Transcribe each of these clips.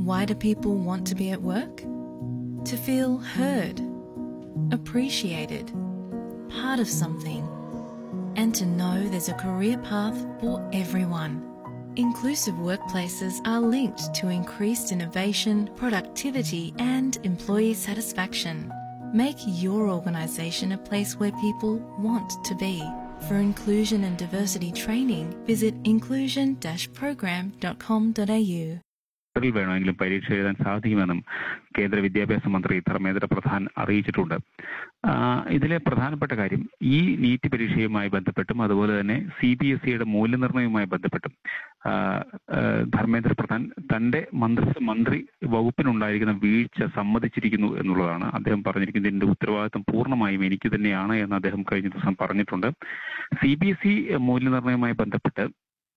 Why do people want to be at work? To feel heard, appreciated, part of something, and to know there's a career path for everyone. Inclusive workplaces are linked to increased innovation, productivity, and employee satisfaction. Make your organisation a place where people want to be. For inclusion and diversity training, visit inclusion-program.com.au. ിൽ വേണമെങ്കിലും പരീക്ഷ എഴുതാൻ സാധിക്കുമെന്നും കേന്ദ്ര വിദ്യാഭ്യാസ മന്ത്രി ധർമ്മേന്ദ്ര പ്രധാൻ അറിയിച്ചിട്ടുണ്ട് ആ, ഇതിലെ പ്രധാനപ്പെട്ട കാര്യം ഈ നീറ്റ് പരീക്ഷയുമായി ബന്ധപ്പെട്ടും അതുപോലെ തന്നെ സി ബി എസ് ഇയുടെ മൂല്യനിർണ്ണയവുമായി ബന്ധപ്പെട്ടും ആ, ആ, ധർമ്മേന്ദ്ര പ്രധാൻ തന്റെ മന്ത്രി മന്ത്രി വകുപ്പിനുണ്ടായിരിക്കുന്ന വീഴ്ച സമ്മതിച്ചിരിക്കുന്നു എന്നുള്ളതാണ് അദ്ദേഹം പറഞ്ഞിരിക്കുന്നത് ഇതിന്റെ ഉത്തരവാദിത്വം പൂർണ്ണമായും എനിക്ക് തന്നെയാണ് എന്ന് അദ്ദേഹം കഴിഞ്ഞ ദിവസം പറഞ്ഞിട്ടുണ്ട് സി ബി എസ് ഇ മൂല്യനിർണ്ണയവുമായി ബന്ധപ്പെട്ട്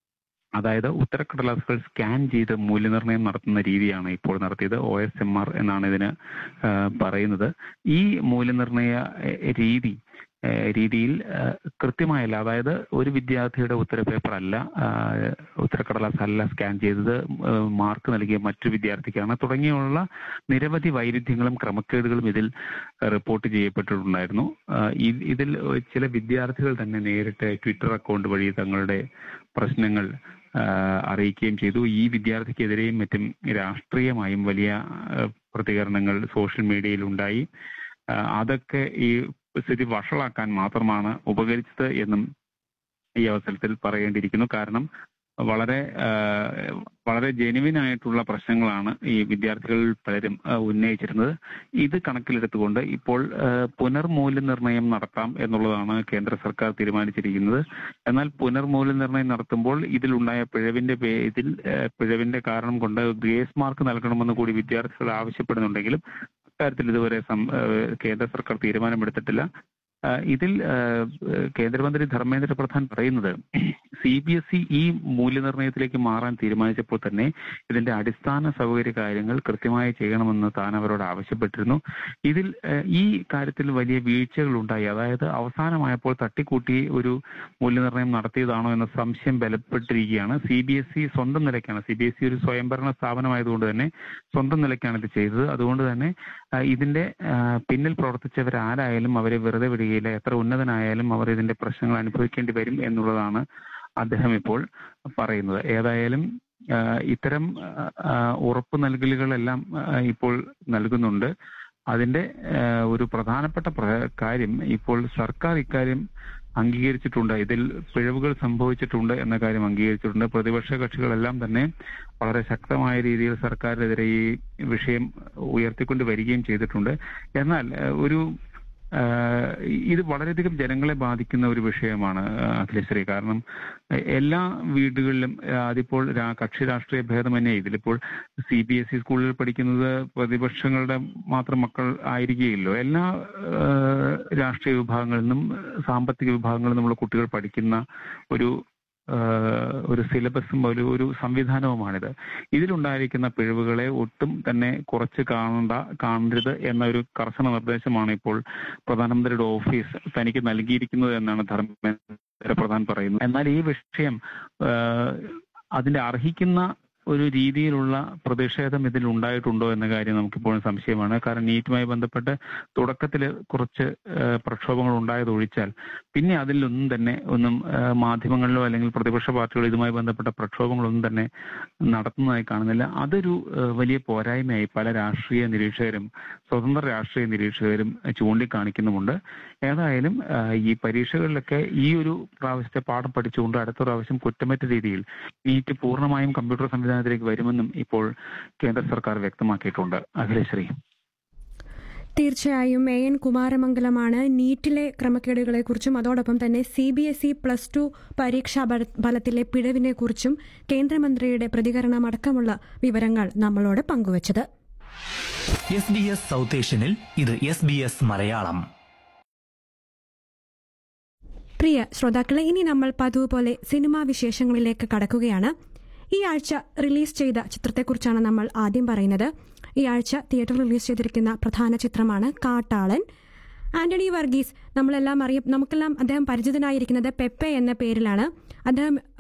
അതായത് ഉത്തരക്കടലാസുകൾ സ്കാൻ ചെയ്ത് മൂല്യനിർണ്ണയം നടത്തുന്ന രീതിയാണ് ഇപ്പോൾ നടത്തിയത് ഒ എസ് എം ആർ എന്നാണ് ഇതിന് ആ, പറയുന്നത് ഈ മൂല്യനിർണ്ണയ എ, രീതി എ, രീതിയിൽ ആ, കൃത്യമായല്ല അതായത് ഒരു വിദ്യാർത്ഥിയുടെ ഉത്തരപേപ്പർ അല്ല ആ, ഉത്തരക്കടലാസ് അല്ല സ്കാൻ ചെയ്തത് ആ, മാർക്ക് നൽകിയ മറ്റു വിദ്യാർത്ഥിക്കാണ് തുടങ്ങിയുള്ള നിരവധി വൈരുദ്ധ്യങ്ങളും ക്രമക്കേടുകളും ഇതിൽ റിപ്പോർട്ട് ചെയ്യപ്പെട്ടിട്ടുണ്ടായിരുന്നു ആ, ഇ- ഇതിൽ ചില വിദ്യാർത്ഥികൾ തന്നെ നേരിട്ട് ട്വിറ്റർ അക്കൗണ്ട് വഴി തങ്ങളുടെ പ്രശ്നങ്ങൾ ആ, അറിയിക്കുകയും ചെയ്തു ഈ വിദ്യാർത്ഥിക്കെതിരെയും മറ്റും രാഷ്ട്രീയമായും വലിയ ആ, പ്രതികരണങ്ങൾ സോഷ്യൽ മീഡിയയിൽ ഉണ്ടായി ആ, അതൊക്കെ ഈ സ്ഥിതി വഷളാക്കാൻ മാത്രമാണ് ഉപകരിച്ചത് എന്നും ഈ അവസരത്തിൽ പറയേണ്ടിയിരിക്കുന്നു കാരണം വളരെ ആ, വളരെ ജെനുവിൻ ആയിട്ടുള്ള പ്രശ്നങ്ങളാണ് ഈ വിദ്യാർത്ഥികൾ പലരും ആ, ഉന്നയിച്ചിരുന്നത് ഇത് കണക്കിലെടുത്തുകൊണ്ട് ഇപ്പോൾ ആ, പുനർമൂല്യനിർണ്ണയം നടത്താം എന്നുള്ളതാണ് കേന്ദ്ര സർക്കാർ തീരുമാനിച്ചിരിക്കുന്നത് എന്നാൽ പുനർമൂല്യനിർണ്ണയം നടത്തുമ്പോൾ ഇതിലുണ്ടായ പിഴവിന്റെ പേരിൽ ആ, പിഴവിന്റെ കാരണം കൊണ്ട് ഗ്രേസ് മാർക്ക് നൽകണമെന്ന് കൂടി വിദ്യാർത്ഥികൾ ആവശ്യപ്പെടുന്നുണ്ടെങ്കിലും അക്കാര്യത്തിൽ ഇതുവരെ സം- ആ, കേന്ദ്ര സർക്കാർ തീരുമാനമെടുത്തിട്ടില്ല ആ, ഇതിൽ ആ, കേന്ദ്രമന്ത്രി ധർമ്മേന്ദ്ര പ്രധാൻ പറയുന്നത് സി ബി എസ് ഇ ഈ മൂല്യനിർണ്ണയത്തിലേക്ക് മാറാൻ തീരുമാനിച്ചപ്പോൾ തന്നെ ഇതിന്റെ അടിസ്ഥാന സൗകര്യ കാര്യങ്ങൾ കൃത്യമായി ചെയ്യണമെന്ന് താൻ അവരോട് ആവശ്യപ്പെട്ടിരുന്നു ഇതിൽ ആ, ഈ കാര്യത്തിൽ വലിയ വീഴ്ചകൾ ഉണ്ടായി അതായത് അവസാനമായപ്പോൾ തട്ടിക്കൂട്ടി ഒരു മൂല്യനിർണ്ണയം നടത്തിയതാണോ എന്ന സംശയം ബലപ്പെട്ടിരിക്കുകയാണ് സി ബി എസ് ഇ സ്വന്തം നിലയ്ക്കാണ് സി ബി എസ് ഇ ഒരു സ്വയംഭരണ സ്ഥാപനമായതുകൊണ്ട് തന്നെ സ്വന്തം നിലയ്ക്കാണ് ഇത് ചെയ്തത് അതുകൊണ്ട് തന്നെ ആ, ഇതിന്റെ ആ, പിന്നിൽ പ്രവർത്തിച്ചവർ ആരായാലും അവരെ വെറുതെ വിടുകയില്ല എത്ര ഉന്നതനായാലും അവർ ഇതിന്റെ പ്രശ്നങ്ങൾ അനുഭവിക്കേണ്ടി വരും എന്നുള്ളതാണ് അദ്ദേഹം ഇപ്പോൾ പറയുന്നത് ഏതായാലും ആ, ഇത്തരം ആ, ആ, ഉറപ്പ് നൽകലുകളെല്ലാം ആ, ഇപ്പോൾ നൽകുന്നുണ്ട് അതിന്റെ ആ, ഒരു പ്രധാനപ്പെട്ട പ്ര- കാര്യം ഇപ്പോൾ സർക്കാർ ഇക്കാര്യം അംഗീകരിച്ചിട്ടുണ്ട് ഇതിൽ പിഴവുകൾ സംഭവിച്ചിട്ടുണ്ട് എന്ന കാര്യം അംഗീകരിച്ചിട്ടുണ്ട് പ്രതിപക്ഷ കക്ഷികളെല്ലാം തന്നെ വളരെ ശക്തമായ രീതിയിൽ സർക്കാരിനെതിരെ ഈ വിഷയം ഉയർത്തിക്കൊണ്ട് വരികയും ചെയ്തിട്ടുണ്ട് എന്നാൽ ഏഹ്, ഒരു ആഹ്, ഇത് വളരെയധികം ജനങ്ങളെ ബാധിക്കുന്ന ഒരു വിഷയമാണ് ആഹ്, അഖിലശ്രീ കാരണം എ- എല്ലാ വീടുകളിലും ആഹ്, അതിപ്പോൾ രാ- കക്ഷി രാഷ്ട്രീയ ഭേദമന്യേ ഇതിലിപ്പോൾ സി ബി എസ് ഇ സ്കൂളിൽ പഠിക്കുന്നത് പ്രതിപക്ഷങ്ങളുടെ മാത്രം മക്കൾ ആയിരിക്കുകയില്ലോ എല്ലാ ആഹ്, രാഷ്ട്രീയ വിഭാഗങ്ങളിൽ നിന്നും സാമ്പത്തിക വിഭാഗങ്ങളിൽ നിന്നുള്ള കുട്ടികൾ പഠിക്കുന്ന ഒരു ആഹ്, ഒരു സിലബസും ഒരു ഒരു സംവിധാനവുമാണിത് ഇതിലുണ്ടായിരിക്കുന്ന പിഴവുകളെ ഒട്ടും തന്നെ കുറച്ച് കാണണ്ട കാണരുത് എന്ന ഒരു കർശന നിർദ്ദേശമാണ് ഇപ്പോൾ പ്രധാനമന്ത്രിയുടെ ഓഫീസ് തനിക്ക് നൽകിയിരിക്കുന്നത് എന്നാണ് ധർമ്മേന്ദ്ര പ്രധാൻ പറയുന്നത് എന്നാൽ ഈ വിഷയം ആഹ്, അതിന്റെ അർഹിക്കുന്ന ഒരു രീതിയിലുള്ള പ്രതിഷേധം ഇതിൽ ഉണ്ടായിട്ടുണ്ടോ എന്ന കാര്യം നമുക്കിപ്പോഴും സംശയമാണ് കാരണം നീറ്റുമായി ബന്ധപ്പെട്ട് തുടക്കത്തിൽ കുറച്ച് ആഹ്, പ്രക്ഷോഭങ്ങൾ ഉണ്ടായതൊഴിച്ചാൽ പിന്നെ അതിലൊന്നും തന്നെ ഒന്നും ആഹ്, മാധ്യമങ്ങളിലോ അല്ലെങ്കിൽ പ്രതിപക്ഷ പാർട്ടികളോ ഇതുമായി ബന്ധപ്പെട്ട പ്രക്ഷോഭങ്ങളൊന്നും തന്നെ നടത്തുന്നതായി കാണുന്നില്ല അതൊരു ആഹ്, വലിയ പോരായ്മയായി പല രാഷ്ട്രീയ നിരീക്ഷകരും സ്വതന്ത്ര രാഷ്ട്രീയ നിരീക്ഷകരും ചൂണ്ടിക്കാണിക്കുന്നുമുണ്ട് ഏതായാലും ആഹ്, ഈ പരീക്ഷകളിലൊക്കെ ഈ ഒരു പ്രാവശ്യത്തെ പാഠം പഠിച്ചുകൊണ്ട് അടുത്ത പ്രാവശ്യം കുറ്റമറ്റ രീതിയിൽ നീറ്റ് പൂർണ്ണമായും കമ്പ്യൂട്ടർ സംവിധാനത്തിലേക്ക് വരുമെന്നും ഇപ്പോൾ കേന്ദ്ര സർക്കാർ വ്യക്തമാക്കിയിട്ടുണ്ട് അഖിലശ്രീ തീർച്ചയായും എ എൻ കുമാരമംഗലമാണ് നീറ്റിലെ ക്രമക്കേടുകളെക്കുറിച്ചും അതോടൊപ്പം തന്നെ C B S E plus two പരീക്ഷാ ഫല- ഫലത്തിലെ പിഴവിനെക്കുറിച്ചും കേന്ദ്രമന്ത്രിയുടെ പ്രതികരണം അടക്കമുള്ള വിവരങ്ങൾ നമ്മളോട് പങ്കുവച്ചത് എസ് ബി എസ് സൗത്ത് ഏഷ്യനിൽ ഇത് എസ് ബി എസ് മലയാളം പ്രിയ ശ്രോതാക്കളെ ഇനി നമ്മൾ പതിവ് പോലെ സിനിമാ വിശേഷങ്ങളിലേക്ക് കടക്കുകയാണ് ഈ ആഴ്ച റിലീസ് ചെയ്ത ചിത്രത്തെക്കുറിച്ചാണ് നമ്മൾ ആദ്യം പറയുന്നത് ഈ ആഴ്ച തിയേറ്ററിൽ റിലീസ് ചെയ്തിരിക്കുന്ന പ്രധാന ചിത്രമാണ് കാട്ടാളൻ ആന്റണി വർഗീസ് നമ്മളെല്ലാം അറിയ നമുക്കെല്ലാം അദ്ദേഹം പരിചിതനായിരിക്കുന്നത് പെപ്പെ എന്ന പേരിലാണ് അദ്ദേഹം